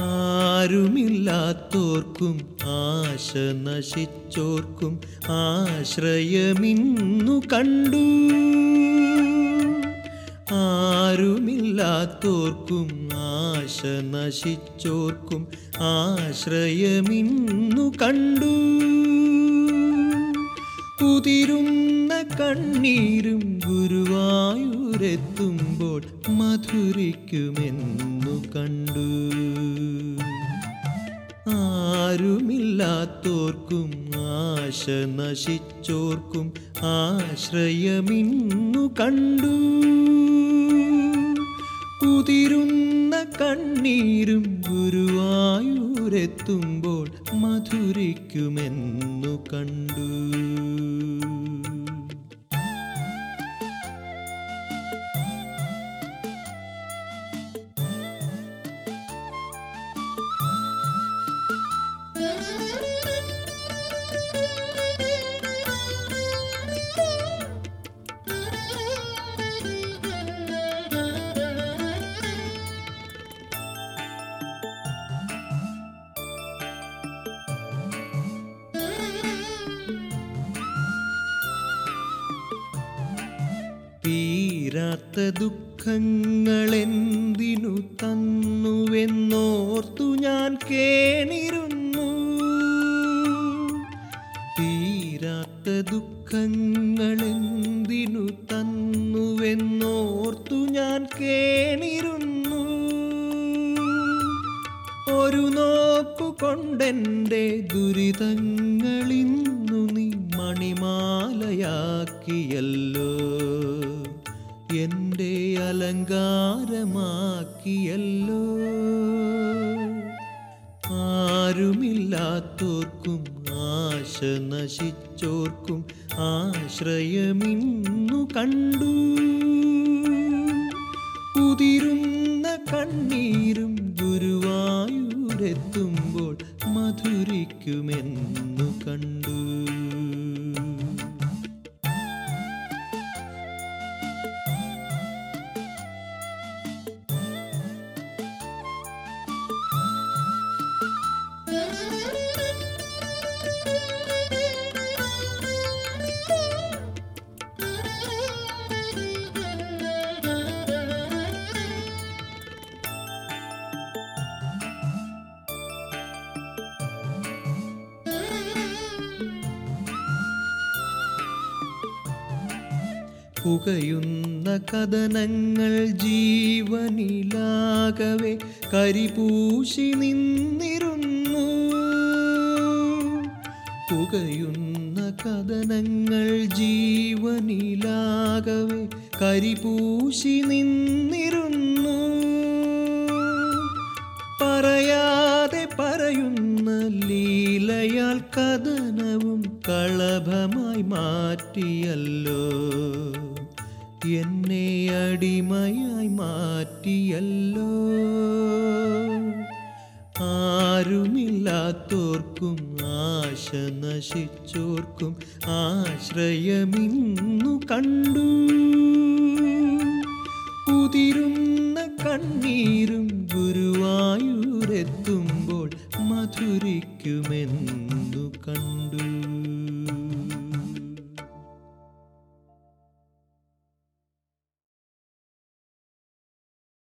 ആരുമില്ലാത്തോർക്കും ആശ നശിച്ചോർക്കും ആശ്രയമിന്നു കണ്ടു ആരുമില്ലാത്തോർക്കും ആശ നശിച്ചോർക്കും ആശ്രയമിന്നു കണ്ടു ഉതിരുന്ന കണ്ണീരും ഗുരുവായൂരെത്തുമ്പോൾ മധുരിക്കുമെന്നു കണ്ടു ആരുമില്ലാത്തോർക്കും ആശ നശിച്ചോർക്കും ആശ്രയമിന്നു കണ്ടു ഉതിരുന്ന കണ്ണീരും ഗുരുവായൂരെത്തുമ്പോൾ മധുരിക്കുമെന്നു കണ്ടു തീരാത്ത ദുഃഖങ്ങളെന്തിനു തന്നുവെന്നോർത്തു ഞാൻ കേണിരുന്നു തീരാത്ത ദുഃഖങ്ങളെന്തിനു തന്നുവെന്നോർത്തു ഞാൻ കേണിരുന്നു ഒരു നോക്കു കൊണ്ടെൻ്റെ ദുരിതങ്ങളിന്നു നീ മണിമാലയാക്കിയല്ലോ എൻ്റെ അലങ്കാരമാക്കിയല്ലോ ആരുമില്ലാത്തോർക്കും ആശ നശിച്ചോർക്കും ആശ്രയമിന്നു കണ്ടു ഉതിരുന്ന കണ്ണീരും ഗുരുവായൂരെത്തുമ്പോൾ മധുരിക്കുമെന്നു കണ്ടു പുകയുന്ന കഥനങ്ങൾ ജീവനിലാകവെ കരിപൂശി നിന്നിരുന്നു പുകയുന്ന കഥനങ്ങൾ ജീവനിലാകവെ കരിപൂശി നിന്നിരുന്നു പറയാതെ പറയുന്ന ലീലയാൽ കഥനവും കളഭമായി മാറ്റിയല്ലോ എന്നെ അടിമയായി മാറ്റിയല്ലോ ആരുമില്ലാത്തോർക്കും ആശ നശിച്ചോർക്കും ആശ്രയമിന്നു കണ്ടു ഉതിരുന്ന കണ്ണീരും ഗുരുവായൂരെത്തുമ്പോൾ മധുരിക്കുമെന്നു കണ്ടു